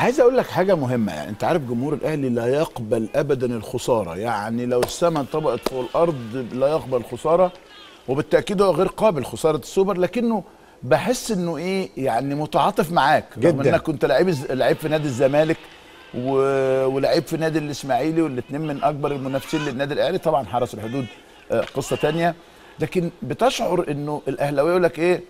عايز اقول لك حاجه مهمه يعني انت عارف جمهور الاهلي لا يقبل ابدا الخساره يعني لو السماء انطبقت فوق الارض لا يقبل الخساره وبالتاكيد هو غير قابل خساره السوبر لكنه بحس انه ايه يعني متعاطف معاك رغم جداً. انك كنت لعيب الز- لعيب في نادي الزمالك و... ولعيب في نادي الاسماعيلي والاثنين من اكبر المنافسين للنادي الاهلي طبعا حرس الحدود آه، قصه تانية لكن بتشعر انه الاهلاويه يقول لك ايه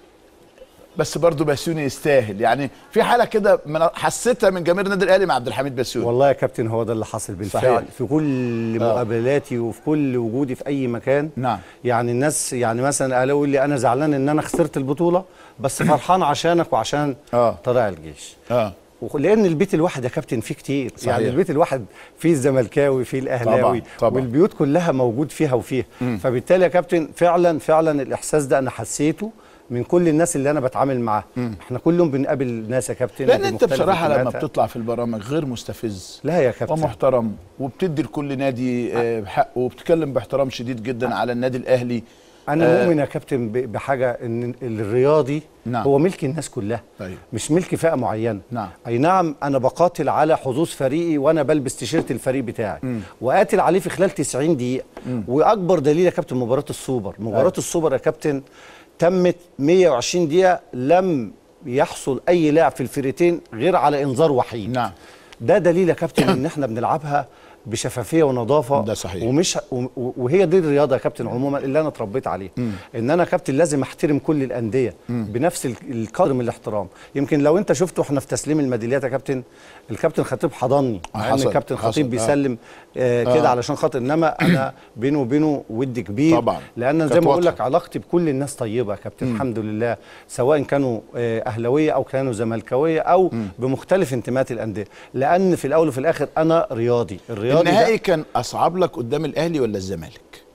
بس برضه بسيوني يستاهل يعني في حاله كده من- حسيتها من جماهير النادي الاهلي مع عبد الحميد بسيوني والله يا كابتن هو ده اللي حصل بالفعل صحيح. في كل آه. مقابلاتي وفي كل وجودي في اي مكان نعم. يعني الناس يعني مثلا الاهلاوي يقول لي انا زعلان ان انا خسرت البطوله بس فرحان عشانك وعشان آه. طلائع الجيش اه وخ- لان البيت الواحد يا كابتن فيه كتير صحيح. يعني البيت الواحد فيه الزملكاوي فيه الاهلاوي طبعاً، طبعاً. والبيوت كلها موجود فيها وفيها فبالتالي يا كابتن فعلا فعلا الاحساس ده انا حسيته من كل الناس اللي انا بتعامل معاها احنا كل يوم بنقابل ناس يا كابتن لان انت بمختلف بصراحه لما انتماءاتها. بتطلع في البرامج غير مستفز لا يا كابتن ومحترم وبتدي لكل نادي آه، حقه وبتتكلم باحترام شديد جدا على النادي الاهلي انا آه، مؤمن يا كابتن ب- بحاجه ان الرياضي نعم. هو ملك الناس كلها أيوة. مش ملك فئه معينه نعم. اي نعم انا بقاتل على حظوظ فريقي وانا بلبس تيشيرت الفريق بتاعي وقاتل عليه في خلال 90 دقيقه واكبر دليل يا كابتن مباراه السوبر مباراه أيوة. السوبر يا كابتن تمت 120 دقيقه لم يحصل اي لاعب في الفريقين غير على انذار وحيد نعم. ده دليل يا كابتن ان احنا بنلعبها بشفافيه ونظافه ده صحيح. ومش و- وهي دي الرياضه يا كابتن عموما اللي انا اتربيت عليها ان انا كابتن لازم احترم كل الانديه بنفس ال- القدر من الاحترام يمكن لو انت شفته احنا في تسليم الميداليات يا كابتن الكابتن خطيب حضني مع ان حصل، الكابتن حصل، خطيب آه. بيسلم آه كده علشان خاطر انما انا بينه وبينه ود كبير طبعاً. لان زي كانت ما بقول لك واضحة. علاقتي بكل الناس طيبه يا كابتن الحمد لله سواء كانوا آه، اهلاويه او كانوا زملكاويه او بمختلف انتماءات الانديه لان في الاول وفي الاخر انا رياضي الرياضي ده- النهائي كان اصعب لك قدام الاهلي ولا الزمالك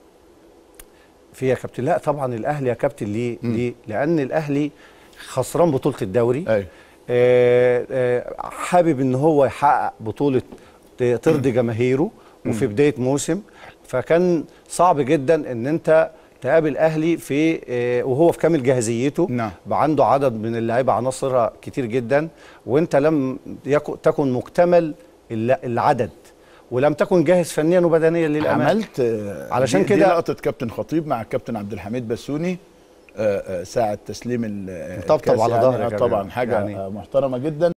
في يا كابتن لا طبعا الاهلي يا كابتن ليه ليه لان الاهلي خسران بطوله الدوري ايوه آه آه حابب ان هو يحقق بطوله ت- ترضي جماهيره وفي بدايه موسم فكان صعب جدا ان انت تقابل اهلي في آه وهو في كامل جاهزيته نعم. بقى عنده عدد من اللعيبه عناصرها كتير جدا وانت لم يكن تكن مكتمل الل- العدد ولم تكن جاهز فنيا وبدنيا للامانه عملت آه، علشان دي- دي كده- لقطه كابتن خطيب مع الكابتن عبد الحميد بسوني آه، آه، ساعه تسليم ال- طبطب الكاس على يعني ظهرك آه، يا طبعا جماعة. حاجه يعني- آه، محترمه جدا